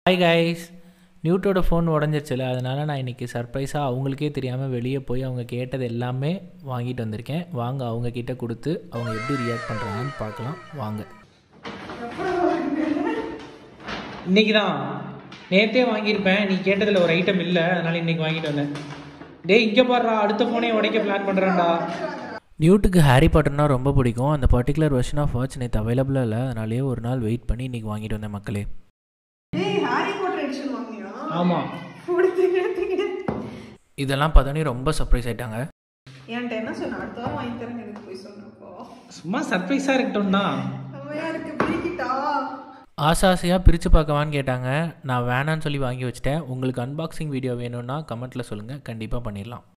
hi guys நியூட்டோட phone உடஞ்சிருச்சுல அதனால் நான் இன்றைக்கி சர்ப்ரைஸாக அவங்களுக்கே தெரியாமல் வெளியே போய் அவங்க கேட்டது எல்லாமே வாங்கிட்டு வந்திருக்கேன் வாங்க அவங்க கிட்ட கொடுத்து அவங்க எப்படி ரியாக்ட் பண்ணுறாங்கன்னு பார்க்கலாம் வாங்க இன்னைக்கு தான் நேற்றே வாங்கியிருப்பேன் நீ கேட்டதில் ஒரு ஐட்டம் இல்லை அதனால இன்னைக்கு வாங்கிட்டு வந்தேன் டேய் இங்கே பாடுறா அடுத்த ஃபோனே உடைக்க பிளான் பண்ணுறேன்டா நியூட்டுக்கு ஹாரி பாட்டர்னா ரொம்ப பிடிக்கும் அந்த பர்டிகுலர் வெர்ஷன் ஆஃப் வாட்ச் நேற்று அவைலபிளாக இல்லை அதனாலேயே ஒரு நாள் வெயிட் பண்ணி இன்றைக்கி வாங்கிட்டு வந்தேன் மக்களே ஏய் ஹாரி பாட்டர் எடிஷன் வாங்கினியா ஆமாம் கொடுத்துங்க எடுத்துக்கிட்டு இதெல்லாம் பார்த்தோன்னே ரொம்ப சர்ப்ரைஸ் ஆயிட்டாங்க என்கிட்ட என்ன சொன்ன அடுத்த வாரம் வாங்கி தரேன் எனக்கு போய் சொன்னப்போ சும்மா சர்ப்ரைஸாக இருக்கட்டும் தான் செம்மையா இருக்கு பிரிக்கிட்டா ஆசை ஆசையாக பிரித்து பார்க்கவான்னு கேட்டாங்க நான் வேணான்னு சொல்லி வாங்கி வச்சிட்டேன் உங்களுக்கு அன்பாக்சிங் வீடியோ வேணும்னா கமெண்ட்டில் சொல்லுங்கள் கண்டிப்பாக பண்ணிடலாம்